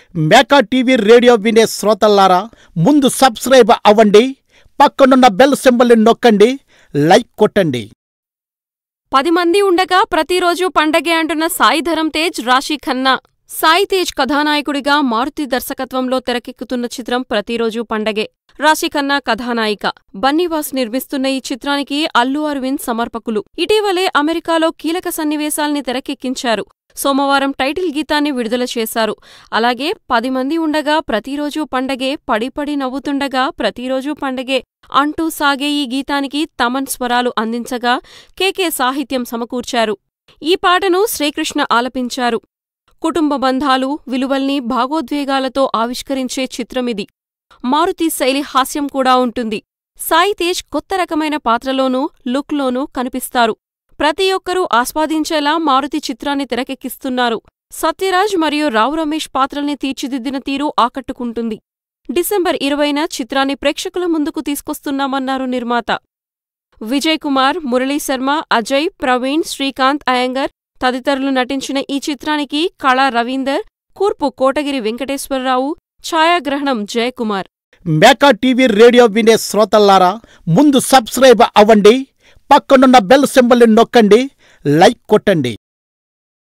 Meka TV radio వినే శ్రోతల్లారా ముందు సబ్స్క్రైబ్ అవ్వండి పక్కనున్న బెల్ సింబల్ని నొక్కండి లైక్ కొట్టండి పది మంది ఉండగా ప్రతిరోజు పండగే అంటున్న సాయి ధరం తేజ్ రాశి ఖన్నా సాయి తేజ్ కథానాయకుడిగా మారుతి దర్శకత్వంలో తెరకెక్కుతున్న చిత్రం ప్రతిరోజు పండగే రాశి ఖన్నా కథానాయిక బన్నీవాస్ నిర్మిస్తున్న ఈ చిత్రానికి అల్లు అరవింద్ సమర్పకులు ఇటీవలే అమెరికాలో కీలక సన్నివేశాల్ని తెరకెక్కించారు సోమవారం టైటిల్ గీతాన్ని విడుదల చేశారు అలాగే పది మంది ఉండగా ప్రతిరోజు పండగే పడి పడి నవ్వుతుండగా ప్రతిరోజు పండగే అంటూ సాగే ఈ గీతానికి తమన్ స్వరాలు అందించగా కేకే సాహిత్యం సమకూర్చారు ఈ పాటను శ్రీకృష్ణ ఆలపించారు కుటుంబ బంధాలు విలువల్ని భావోద్వేగాలతో ఆవిష్కరించే చిత్రమిది మారుతి శైలి హాస్యం కూడా ఉంటుంది సాయి తేజ్ కొత్త రకమైన పాత్రలోనూ లుక్లోనూ కనిపిస్తారు ప్రతి ఒక్కరూ ఆస్వాదించేలా మారుతి చిత్రాన్ని తెరకెక్కిస్తున్నారు సత్యరాజ్ మరియు రావు రమేష్ పాత్రల్ని తీర్చిదిద్దిన తీరు ఆకట్టుకుంటుంది డిసెంబర్ ఇరవైన చిత్రాన్ని ప్రేక్షకుల ముందుకు తీసుకొస్తున్నామన్నారు నిర్మాత విజయ్ కుమార్ మురళీ శర్మ అజయ్ ప్రవీణ్ శ్రీకాంత్ అయ్యంగర్ తదితరులు నటించిన ఈ చిత్రానికి కళా రవీందర్ కూర్పు కోటగిరి వెంకటేశ్వరరావు ఛాయాగ్రహణం జయకుమార్ మేకా టీవీ రేడియో వినే శ్రోతల్లారా ముందు సబ్స్క్రైబ్ అవ్వండి పక్కనున్న బెల్ సింబల్ని నొక్కండి లైక్ కొట్టండి